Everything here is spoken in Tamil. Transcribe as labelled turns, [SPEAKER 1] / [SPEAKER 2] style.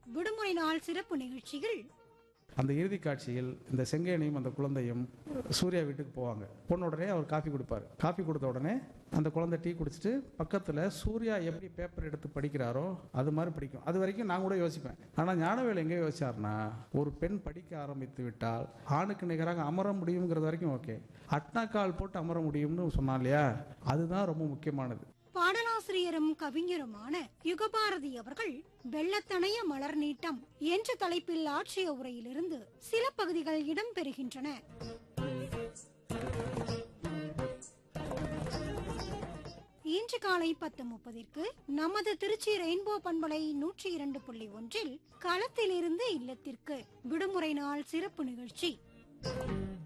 [SPEAKER 1] விடுமுறை நாள் சிறப்பு நிகழ்ச்சியில்
[SPEAKER 2] அந்த இறுதி காட்சியில் இந்த செங்கேனியும் அந்த குழந்தையும் சூர்யா வீட்டுக்கு போவாங்க போன உடனே அவர் காஃபி கொடுப்பாரு காஃபி கொடுத்த உடனே அந்த குழந்தை டீ குடிச்சிட்டு பக்கத்தில் சூர்யா எப்படி பேப்பர் எடுத்து படிக்கிறாரோ அது மாதிரி படிக்கும் அது வரைக்கும் நான் கூட யோசிப்பேன் ஆனால் ஞானவேல் எங்கே யோசிச்சார்னா ஒரு பெண் படிக்க ஆரம்பித்து விட்டால் ஆணுக்கு நிகராக அமர முடியுங்கிறது வரைக்கும் ஓகே அட்னாக்கால் போட்டு அமர முடியும்னு சொன்னான் இல்லையா அதுதான் ரொம்ப முக்கியமானது
[SPEAKER 1] பாடலாசிரியரும் கவிஞருமான யுகபாரதி அவர்கள் வெள்ளத்தணைய மலர் நீட்டம் என்ற தலைப்பில் ஆற்றிய உரையிலிருந்து சில பகுதிகள் இடம்பெறுகின்றன இன்று காலை பத்து முப்பதிற்கு நமது திருச்சி ரெயின்போ பண்பலை நூற்றி இரண்டு புள்ளி ஒன்றில் களத்திலிருந்து இல்லத்திற்கு விடுமுறை நாள் சிறப்பு நிகழ்ச்சி